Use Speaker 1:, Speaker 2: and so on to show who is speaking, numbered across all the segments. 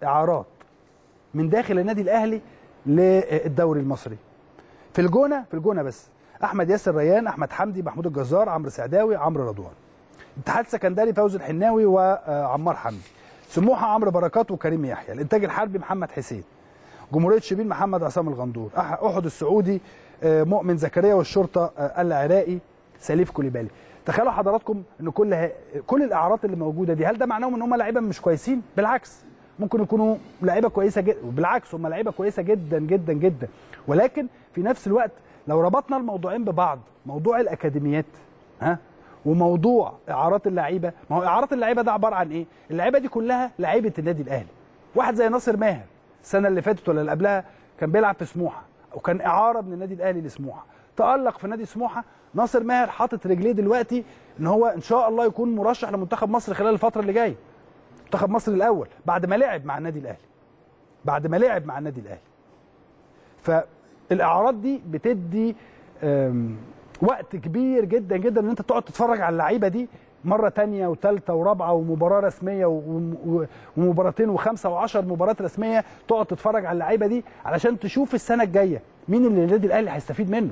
Speaker 1: اعارات من داخل النادي الاهلي للدوري المصري في الجونه في الجونه بس احمد ياسر ريان احمد حمدي محمود الجزار عمرو سعداوي عمرو رضوان اتحاد سكندري فوزي الحناوي وعمار حمدي سموحه عمرو بركات وكريم يحيى الانتاج الحربي محمد حسين جمهوريه شبين محمد عصام الغندور أح- احد السعودي آه، مؤمن زكريا والشرطه آه، العراقي سليف كوليبالي تخيلوا حضراتكم ان كل ه... كل الاعراض اللي موجوده دي هل ده معناه ان هم لعيبه مش كويسين بالعكس ممكن يكونوا لعيبه كويسه جدا بالعكس هم لعيبه كويسه جدا جدا جدا ولكن في نفس الوقت لو ربطنا الموضوعين ببعض موضوع الاكاديميات ها وموضوع اعارات اللعيبه ما هو اعارات اللعيبه ده عباره عن ايه اللعيبه دي كلها لعيبه النادي الاهلي واحد زي ناصر ماهر السنه اللي فاتت ولا اللي قبلها كان بيلعب في سموحه وكان اعاره من النادي الاهلي لسموحه تالق في نادي سموحه ناصر ماهر حاطط رجليه دلوقتي ان هو ان شاء الله يكون مرشح لمنتخب مصر خلال الفتره اللي جايه منتخب مصر الاول بعد ما لعب مع النادي الاهلي بعد ما لعب مع النادي الاهلي فالاعارات دي بتدي أم، وقت كبير جدا جدا ان انت تقعد تتفرج على اللعيبه دي مره تانية وثالثه ورابعه ومباراه رسميه و- و- ومباراتين وخمسه وعشر مباريات رسميه تقعد تتفرج على اللعيبه دي علشان تشوف السنه الجايه مين اللي النادي الاهلي هيستفيد منه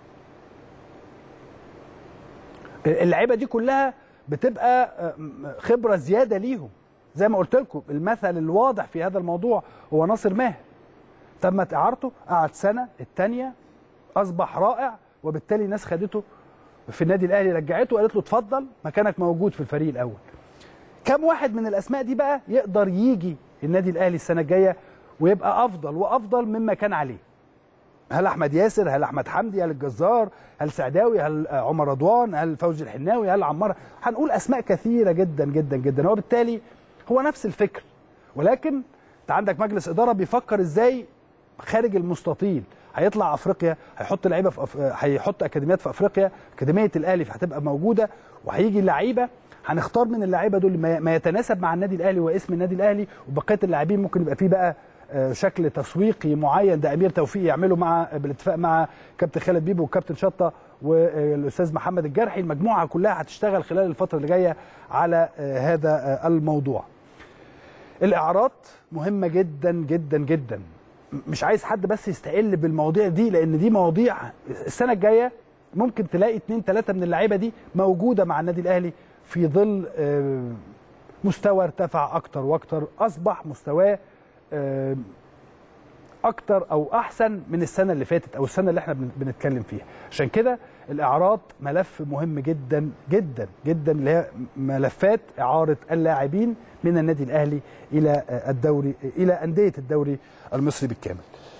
Speaker 1: اللعيبه دي كلها بتبقى خبره زياده ليهم زي ما قلت لكم المثل الواضح في هذا الموضوع هو ناصر ماهر تمت اعارته قعد سنه الثانيه اصبح رائع وبالتالي الناس خدته في النادي الاهلي رجعته وقالت له اتفضل مكانك موجود في الفريق الاول كم واحد من الاسماء دي بقى يقدر يجي النادي الاهلي السنه الجايه ويبقى افضل وافضل مما كان عليه هل احمد ياسر هل احمد حمدي هل الجزار هل سعداوي هل عمر رضوان هل فوزي الحناوي هل عمار هنقول اسماء كثيره جدا جدا جدا وبالتالي هو نفس الفكر ولكن انت عندك مجلس اداره بيفكر ازاي خارج المستطيل هيطلع افريقيا هيحط لعيبه في أف... هيحط اكاديميات في افريقيا اكاديميه الاهلي هتبقى موجوده وهيجي اللعيبه هنختار من اللعيبه دول ما ما يتناسب مع النادي الاهلي واسم النادي الاهلي وبقيه اللاعبين ممكن يبقى فيه بقى آه، شكل تسويقي معين ده امير توفيق يعمله مع بالاتفاق مع كابتن خالد بيبو وكابتن شطه والاستاذ محمد الجرحي المجموعه كلها هتشتغل خلال الفتره اللي جايه على آه، هذا آه، الموضوع الاعارات مهمه جدا جدا جدا مش عايز حد بس يستقل بالمواضيع دي لان دي مواضيع السنه الجايه ممكن تلاقي اتنين تلاته من اللعيبه دي موجوده مع النادي الاهلي في ظل آه، مستوى ارتفع اكتر واكتر اصبح مستواه آه، اكتر او احسن من السنه اللي فاتت او السنه اللي احنا بن- بنتكلم فيها عشان كده الاعارات ملف مهم جدا جدا جدا اللي هي ملفات اعاره اللاعبين من النادي الاهلي الى آه، الدوري الى انديه الدوري المصري بالكامل